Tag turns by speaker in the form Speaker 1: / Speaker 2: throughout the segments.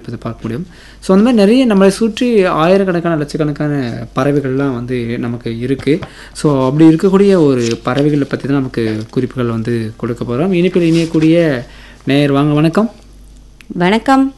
Speaker 1: இப்போ பார்க்க முடியும் ஸோ அந்த மாதிரி நிறைய நம்மளை சுற்றி ஆயிரக்கணக்கான லட்சக்கணக்கான பறவைகள்லாம் வந்து நமக்கு இருக்குது ஸோ அப்படி இருக்கக்கூடிய ஒரு பறவைகளை பற்றி தான் நமக்கு குறிப்புகள் வந்து கொடுக்க போகிறோம் இனிப்பில் இணையக்கூடிய நேயர் வாங்க வணக்கம்
Speaker 2: வணக்கம்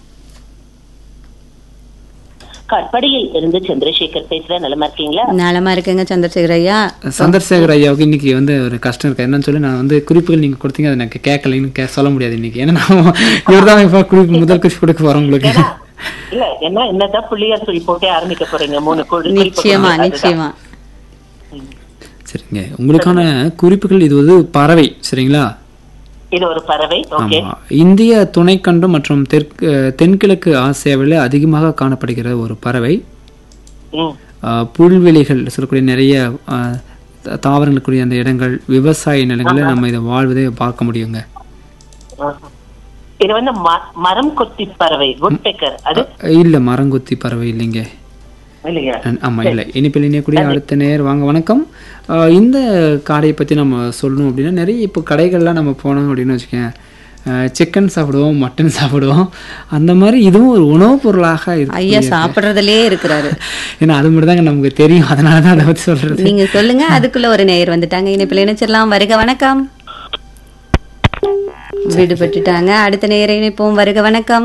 Speaker 3: கட்படியில் இருந்து சந்திரசேகர் பேசுறேன் நலமா இருக்கீங்களா
Speaker 2: நலமா இருக்குங்க சந்திரசேகர் ஐயா
Speaker 1: சந்திரசேகர் ஐயாவுக்கு இன்னைக்கு வந்து ஒரு கஷ்டம் இருக்கு என்னன்னு சொல்லி நான் வந்து குறிப்புகள் நீங்கள் கொடுத்தீங்க அதை எனக்கு கேட்கலைன்னு கே சொல்ல முடியாது இன்னைக்கு ஏன்னா நான் இவர் தான் இப்போ குறிப்பு முதல் குறிப்பு கொடுக்க போகிறோம் உங்களுக்கு
Speaker 3: இல்ல என்ன என்னதான் புள்ளியார் சொல்லி போட்டே ஆரம்பிக்க போறீங்க மூணு குறி- குறிப்பு
Speaker 2: நிச்சயமா
Speaker 3: கொடுங்க. அதுதான்.
Speaker 2: நிச்சயமா
Speaker 1: சரிங்க உங்களுக்கான குறிப்புகள் இது வந்து பறவை சரிங்களா
Speaker 3: இது ஒரு பறவை ஓகே
Speaker 1: ஆமா இந்திய துணைக்கண்டம் மற்றும் தெற்கு தென்கிழக்கு ஆசியாவில் அதிகமாக காணப்படுகிற ஒரு பறவை
Speaker 3: ம்
Speaker 1: ஆஹ் புல்வெளிகள் சொல்லக்கூடிய நிறைய ஆஹ் த- தாவரங்களுக்குரிய அந்த இடங்கள் விவசாய நிலங்களில் நம்ம இதை வாழ்வதை பார்க்க முடியுங்க
Speaker 3: ஆஹா. இது வந்து ம- மரம் கொத்தி பறவை குட் பெக்கர் அது
Speaker 1: இல்லை மரங்கொத்தி பறவை இல்லைங்க
Speaker 3: இல்லையா
Speaker 1: அஹ் ஆமா இல்லை இனிப்பில் இணையக்கூடிய அடுத்த நேர் வாங்க வணக்கம் ஆஹ் இந்த காடையை பற்றி நம்ம சொல்லணும் அப்படின்னா நிறைய இப்போ கடைகள்லாம் நம்ம போனோம் அப்படின்னு வச்சுக்கேன் சிக்கன் சாப்பிடுவோம் மட்டன் சாப்பிடுவோம் அந்த மாதிரி இதுவும் ஒரு உணவுப் பொருளாக இருக்கு
Speaker 2: ஐயா சாப்பிடுறதுலயே இருக்கிறாரு
Speaker 1: ஏன்னா அது மட்டும் தாங்க நமக்கு தெரியும் அதனால தான் அதை பற்றி சொல்றது
Speaker 2: நீங்க சொல்லுங்க அதுக்குள்ள ஒரு நேயர் வந்துட்டாங்க இனிப்பில் இணைச்சிடலாம் வருக வணக்கம் விடுபட்டுட்டாங்க அடுத்த நேர இணைப்போம் வருக வணக்கம்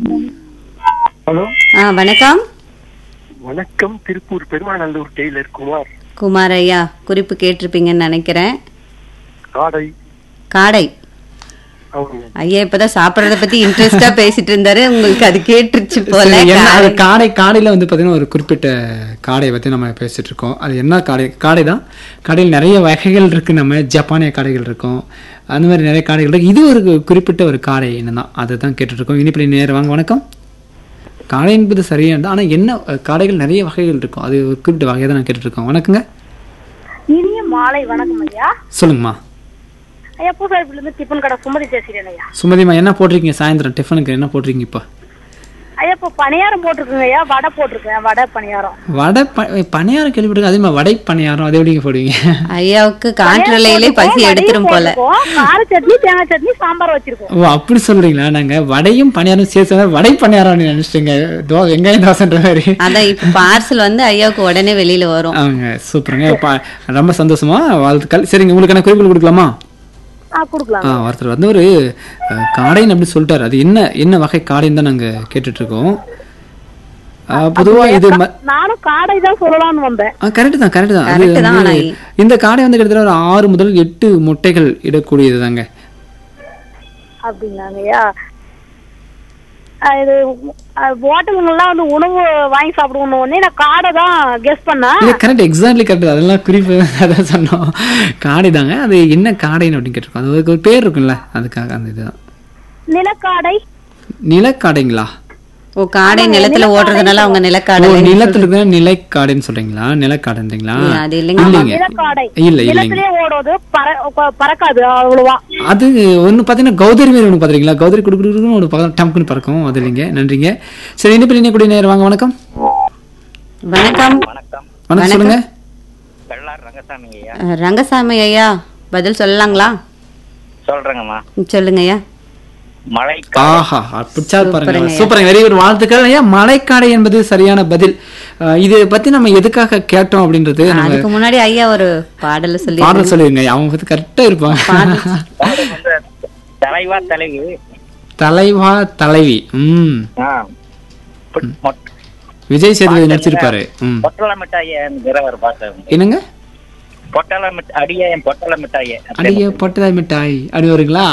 Speaker 4: ஹலோ
Speaker 2: ஆ வணக்கம்
Speaker 4: வணக்கம் திருப்பூர் பெருமாநல்லூர் டெய்லர் குமார்
Speaker 2: குமார் ஐயா குறிப்பு கேட்டிருப்பீங்கன்னு நினைக்கிறேன்
Speaker 4: காடை
Speaker 2: காடை
Speaker 4: அவங்க
Speaker 2: ஐயா இப்பதான் சாப்பிடறத பத்தி இன்ட்ரெஸ்டா பேசிட்டு இருந்தாரு உங்களுக்கு அது கேட்டுருச்சு போல
Speaker 1: சரி, என்ன அது காடை காடையில் வந்து பார்த்தீங்கன்னா ஒரு குறிப்பிட்ட காடையை பற்றி நம்ம பேசிட்டு இருக்கோம் அது என்ன காடை காடை தான் காடையில் நிறைய வகைகள் இருக்கு நம்ம ஜப்பானிய காடைகள் இருக்கும் அந்த மாதிரி நிறைய காடைகள் இருக்கு இது ஒரு குறிப்பிட்ட ஒரு காடை என்னதான் அதை தான் கேட்டுட்டு இருக்கோம் இனிப்பிள்ளை நேரம் வாங்க வணக்கம் காடை என்பது சரியானது ஆனால் என்ன அஹ், காடைகள் நிறைய வகைகள் இருக்கும் அது ஒரு குறிப்பிட்ட வகையை தான் நான் கேட்டுட்டு இருக்கோம் வணக்கங்க
Speaker 5: இனிய மாலை வணக்கம் ஐயா
Speaker 1: சொல்லுங்கம்மா
Speaker 5: ஐயா பூசாரிப்புல இருந்து டிஃபன் கடை சுமதி பேசுறேன் ஐயா
Speaker 1: சுமதிமா என்ன போட்டிருக்கீங்க சாயந்தரம் டிஃபனுக்கு என்ன போட்டிருக்கீங்க இப்போ
Speaker 5: ஐயா இப்போ பணியாரம் போட்டிருக்குங்க ஐயா வடை போட்டிருக்கேன் வடை பணியாரம்
Speaker 1: வடை ப பணியாரம் கேள்விப்படுங்க அதே மாதிரி வடை பணியாரம் அது எப்படிங்க போடுவீங்க
Speaker 2: ஐயாவுக்கு காற்றலையிலே பசி எடுத்துரும் போல
Speaker 5: போட்டிருக்கோம். கார சட்னி தேங்காய் சட்னி சாம்பார் வச்சிருக்கோம்
Speaker 1: ஓ அப்படி சொல்றீங்களா நாங்க வடையும் பணியாரம் சேர்த்து வடை பணியாரம் நினைச்சிட்டீங்க தோ வெங்காயம் தோசைன்ற மாதிரி
Speaker 2: அதான் இப்ப பார்சல் வந்து ஐயாவுக்கு உடனே வெளியில வரும்
Speaker 1: அவங்க சூப்பருங்க பா- ரொம்ப சந்தோஷமா வாழ்த்துக்கள் சரிங்க உங்களுக்கான குறிப்புகள் கொடுக்கலாமா
Speaker 5: ஆ கொடுக்கலாம்
Speaker 1: ஆ ஒருத்தர் வந்து ஒரு அஹ், காடைன்னு அப்படி சொல்லிட்டாரு அது என்ன என்ன வகை காடைன்னு தான் நாங்க கேட்டுட்டு இருக்கோம் அஹ், பொதுவா இது ம-
Speaker 5: நானும் காடை தான் சொல்லலாம்னு வந்தேன்
Speaker 1: ஆ கரெக்ட் தான் கரெக்ட் தான் அது
Speaker 2: Correct தான்,
Speaker 1: வந்து
Speaker 2: ஆனா
Speaker 1: இந்த காடை வந்து கிட்டத்தட்ட ஒரு ஆறு முதல் எட்டு முட்டைகள் இடக்கூடியது தாங்க
Speaker 5: அப்படிங்களாங்க ஐயா ஆ, இது ஹோட்டலுங்கெல்லாம் வந்து உணவு வாங்கி சாப்பிடுவோம் உடனே நான் காடை தான் கெஸ் பண்ணேன்
Speaker 1: இல்ல கரெக்ட் எக்ஸாக்ட்லி கரெக்ட் அதெல்லாம் குறிப்பு அதான் சொன்னோம் காடை தாங்க அது என்ன காடைன்னு அப்படின்னு கேட்டிருக்கோம் அது அதுக்கு ஒரு பேர் இருக்கும்ல அதுக்காக அந்த இதுதான்
Speaker 5: நிலக்காடை
Speaker 1: நிலக்காடைங்களா
Speaker 2: ஓ காடை நிலத்துல ஓடுறதுனால அவங்க
Speaker 1: ஓ
Speaker 2: நிலக்காடை
Speaker 1: நிலத்துல இருக்கிற நிலைக்காடைன்னு சொல்றீங்களா நிலக்காடுன்றீங்களா
Speaker 2: இல்ல, அது இல்லைங்க.
Speaker 1: இல்லைங்க
Speaker 5: நிலக்காடை
Speaker 1: இல்ல இல்லைங்க
Speaker 5: நிலத்திலே ஓடுவது பற- பறக்காது அவ்வளவா
Speaker 1: அது ஒன்று பார்த்தீங்கன்னா கௌதரி மீன் ஒன்று பார்த்துருக்கீங்களா கௌதரி குடுக்குன்னு ஒரு பக்கம் டம்க்குன்னு பறக்கும் அது இல்லைங்க நன்றிங்க சரி இனிப்பு இணையக்கூடிய நேரம் வாங்க வணக்கம்
Speaker 2: வணக்கம்
Speaker 6: வணக்கம்
Speaker 1: வணக்கம் சொல்லுங்க
Speaker 6: வெள்ளார் ரங்கசாமி ஐயா
Speaker 2: அஹ், ரங்கசாமி ஐயா பதில் சொல்லலாங்களா
Speaker 6: சொல்றேங்கம்மா
Speaker 2: ம், சொல்லுங்க ஐயா
Speaker 6: மழை
Speaker 1: ஆஹா அப்படிச்சா பாருங்க
Speaker 2: சூப்பருங்க.
Speaker 1: சூப்பருங்க வெரி குட் வாழ்த்துக்கள் ஐயா மலைக்காடை என்பது சரியான பதில் அஹ், இதை பத்தி நம்ம எதுக்காக கேட்டோம் அப்படின்றது நம்ம
Speaker 2: அதுக்கு முன்னாடி ஐயா ஒரு பாடல சொல்லி
Speaker 1: பாடல் சொல்லிருங்க அவங்க பத்தி கரெக்டா இருப்பாங்க
Speaker 6: காடு வந்து தலைவா தலைவி
Speaker 1: தலைவா தலைவி ம்
Speaker 6: ஆ, பொட்- மொட்-
Speaker 1: விஜய் சேதுபதி நடிச்சிருப்பாரு ம்
Speaker 6: பொட்டல மிட்டாய் திரவர் பார்த்தேன்
Speaker 1: என்னங்க
Speaker 6: பொட்டல மிட்டாய் அடியே என் பொட்டல மிட்டாய்
Speaker 1: அடிய பொட்டதாய் மிட்டாய் அப்படி வருங்களா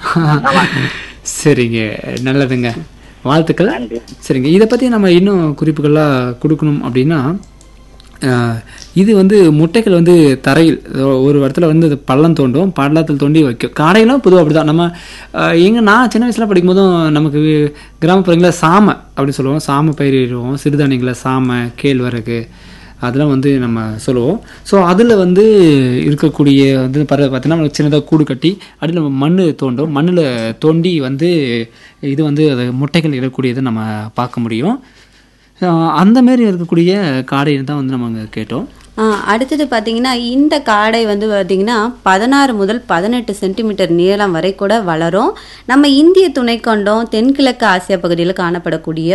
Speaker 1: சரிங்க நல்லதுங்க வாழ்த்துக்கள்
Speaker 6: நன்றி.
Speaker 1: சரிங்க இதை பற்றி நம்ம இன்னும் குறிப்புகளாக கொடுக்கணும் அப்படின்னா ஆஹ், இது வந்து முட்டைகள் வந்து தரையில் ஒரு இடத்துல வந்து அது பள்ளம் தோண்டும் பள்ளத்தில் தோண்டி வைக்கும் காடையெல்லாம் பொதுவாக அப்படி தான் நம்ம ஆஹ், எங்க நான் சின்ன வயசில் படிக்கும்போதும் நமக்கு கிராமப்புறங்களில் சாமை அப்படின்னு சொல்லுவோம் சாமை பயிரிடுவோம் சிறுதானியங்களை சாமை கேழ்வரகு அதெல்லாம் வந்து நம்ம சொல்லுவோம் ஸோ அதில் வந்து இருக்கக்கூடிய வந்து பற பார்த்தீங்கன்னா நமக்கு சின்னதாக கூடு கட்டி அடியில் நம்ம மண் தோண்டும் மண்ணில் தோண்டி வந்து இது வந்து அது முட்டைகள் இடக்கூடியதை நம்ம பார்க்க முடியும் ஆஹ் அந்த மாதிரி இருக்கக்கூடிய காடையை தான் வந்து நம்ம அங்கே கேட்டோம்
Speaker 2: ஆ, அடுத்தது பார்த்தீங்கன்னா இந்த காடை வந்து பார்த்தீங்கன்னா பதினாறு முதல் பதினெட்டு சென்டிமீட்டர் நீளம் வரை கூட வளரும் நம்ம இந்திய துணைக்கண்டம் தென்கிழக்கு ஆசியா பகுதியில் காணப்படக்கூடிய